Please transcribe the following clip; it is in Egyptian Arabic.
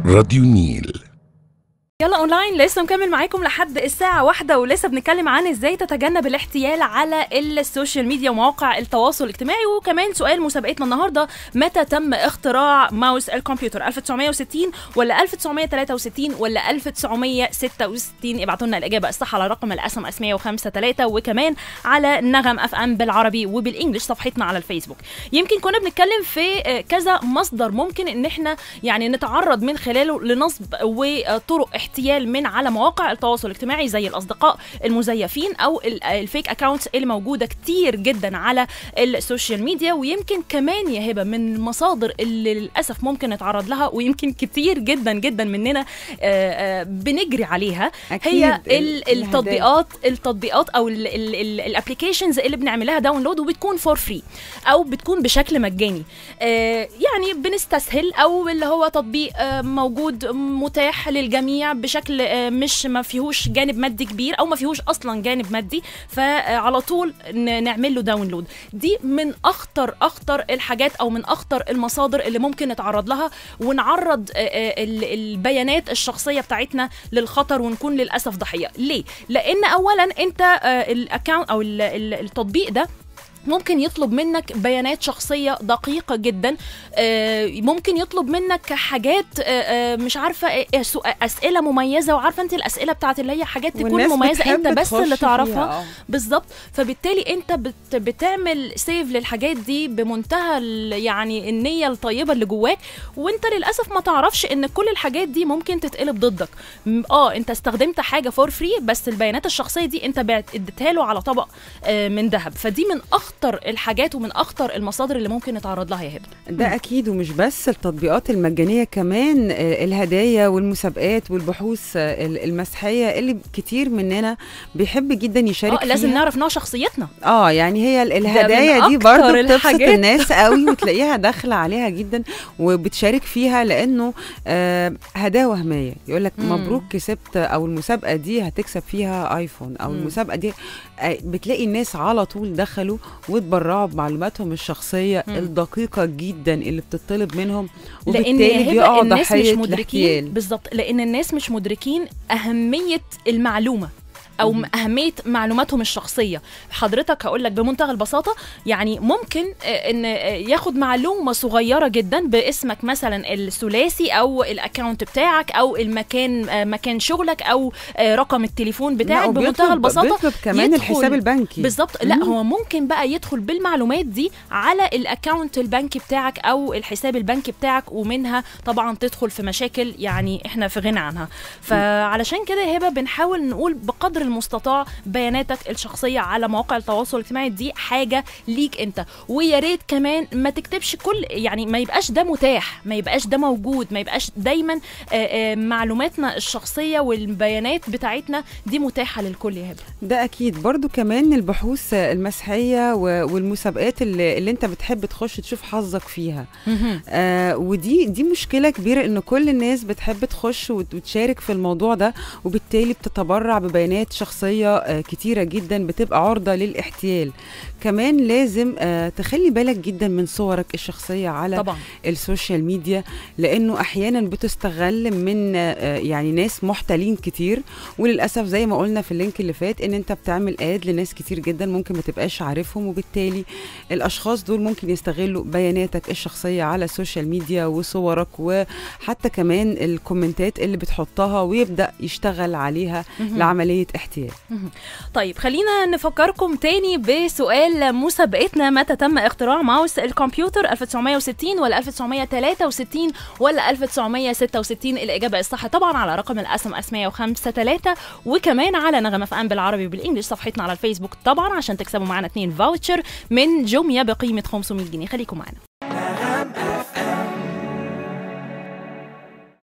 راديو نيل يلا اونلاين لسه مكمل معاكم لحد الساعة واحدة ولسه بنتكلم عن ازاي تتجنب الاحتيال على السوشيال ميديا ومواقع التواصل الاجتماعي وكمان سؤال مسابقتنا النهاردة متى تم اختراع ماوس الكمبيوتر 1960 ولا 1963 ولا 1966 ابعتوا لنا الإجابة الصح على رقم الاسم اس 105 وكمان على نغم اف ام بالعربي وبالانجلش صفحتنا على الفيسبوك يمكن كنا بنتكلم في آه، كذا مصدر ممكن ان احنا يعني نتعرض من خلاله لنصب وطرق احتيال من على مواقع التواصل الاجتماعي زي الاصدقاء المزيفين او ال- الفيك اكاونتس اللي موجوده كتير جدا على السوشيال ميديا ويمكن كمان يا هبه من المصادر اللي للاسف ممكن نتعرض لها ويمكن كتير جدا جدا مننا آه، آه، بنجري عليها أكيد هي ال- ال- التطبيقات التطبيقات او الابلكيشنز اللي بنعمل لها داونلود وبتكون فور فري او بتكون بشكل مجاني آه، يعني بنستسهل او اللي هو تطبيق آه، موجود متاح للجميع بشكل آه، مش ما فيهوش جانب مادي كبير او ما فيهوش اصلا جانب مادي فعلى طول ن- نعمل له داونلود دي من اخطر اخطر الحاجات او من اخطر المصادر اللي ممكن نتعرض لها ونعرض آه، آه، ال- البيانات الشخصيه بتاعتنا للخطر ونكون للاسف ضحيه ليه لان اولا انت الاكونت او ال- ال- التطبيق ده ممكن يطلب منك بيانات شخصية دقيقة جدا آه، ممكن يطلب منك حاجات آه، آه، مش عارفة آه، سو- أسئلة مميزة وعارفة أنت الأسئلة بتاعت اللي هي حاجات تكون والناس مميزة بتحب أنت بس تخش اللي فيها، تعرفها آه. بالظبط فبالتالي انت بت بتعمل سيف للحاجات دي بمنتهى ال- يعني النيه الطيبه اللي جواك وانت للاسف ما تعرفش ان كل الحاجات دي ممكن تتقلب ضدك م- اه انت استخدمت حاجه فور فري بس البيانات الشخصيه دي انت بعت اديتها له على طبق آه، من ذهب فدي من اخطر الحاجات ومن اخطر المصادر اللي ممكن نتعرض لها يا هبه ده اكيد ومش بس التطبيقات المجانيه كمان آه، الهدايا والمسابقات والبحوث آه، ال- المسيحيه اللي كتير مننا بيحب جدا يشارك اه لازم فيها. نعرف نوع شخصيتنا اه يعني هي ال- الهدايا دي أكتر برضو بتبسط الحاجات. الناس قوي وتلاقيها داخله عليها جدا وبتشارك فيها لانه آه هدايا وهميه يقول لك مم. مبروك كسبت او المسابقه دي هتكسب فيها ايفون او مم. المسابقه دي آه بتلاقي الناس على طول دخلوا واتبرعوا بمعلوماتهم الشخصيه مم. الدقيقه جدا اللي بتطلب منهم لان وبالتالي يا هبة بيقعوا الناس مش ضحيه مدركين الاحتيال بالظبط لان الناس مش مدركين اهميه المعلومه او مم. اهميه معلوماتهم الشخصيه حضرتك هقول لك بمنتهى البساطه يعني ممكن آه، ان آه، ياخد معلومه صغيره جدا باسمك مثلا الثلاثي او الاكونت بتاعك او المكان آه، مكان شغلك او آه، رقم التليفون لا، بتاعك وبيطلب- بمنتهى البساطه بيطلب كمان يدخل- الحساب البنكي بالظبط لا مم. هو ممكن بقى يدخل بالمعلومات دي على الاكونت البنكي بتاعك او الحساب البنكي بتاعك ومنها طبعا تدخل في مشاكل يعني احنا في غنى عنها فعلشان كده يا هبه بنحاول نقول بقدر المستطاع بياناتك الشخصيه على مواقع التواصل الاجتماعي دي حاجه ليك انت ويا ريت كمان ما تكتبش كل يعني ما يبقاش ده متاح ما يبقاش ده موجود ما يبقاش دايما آه، آه، معلوماتنا الشخصيه والبيانات بتاعتنا دي متاحه للكل يا هبه ده اكيد برضو كمان البحوث المسيحيه و- والمسابقات اللي, اللي انت بتحب تخش تشوف حظك فيها آه ودي دي مشكله كبيره ان كل الناس بتحب تخش وت- وتشارك في الموضوع ده وبالتالي بتتبرع ببيانات شخصيه آه كتيره جدا بتبقى عرضه للاحتيال كمان لازم آه تخلي بالك جدا من صورك الشخصيه على طبعا السوشيال ميديا لانه احيانا بتستغل من آه، يعني ناس محتالين كتير وللاسف زي ما قلنا في اللينك اللي فات ان انت بتعمل اد لناس كتير جدا ممكن ما تبقاش عارفهم وبالتالي الاشخاص دول ممكن يستغلوا بياناتك الشخصيه على السوشيال ميديا وصورك وحتى كمان الكومنتات اللي بتحطها ويبدا يشتغل عليها مهم. لعمليه احتيال طيب خلينا نفكركم تاني بسؤال مسابقتنا متى تم اختراع ماوس الكمبيوتر 1960 ولا 1963 ولا 1966 الإجابة الصح طبعا على رقم الاسم اس 105 3 وكمان على نغمة في ام بالعربي وبالانجلش صفحتنا على الفيسبوك طبعا عشان تكسبوا معنا اتنين فاوتشر من جوميا بقيمة 500 جنيه خليكم معنا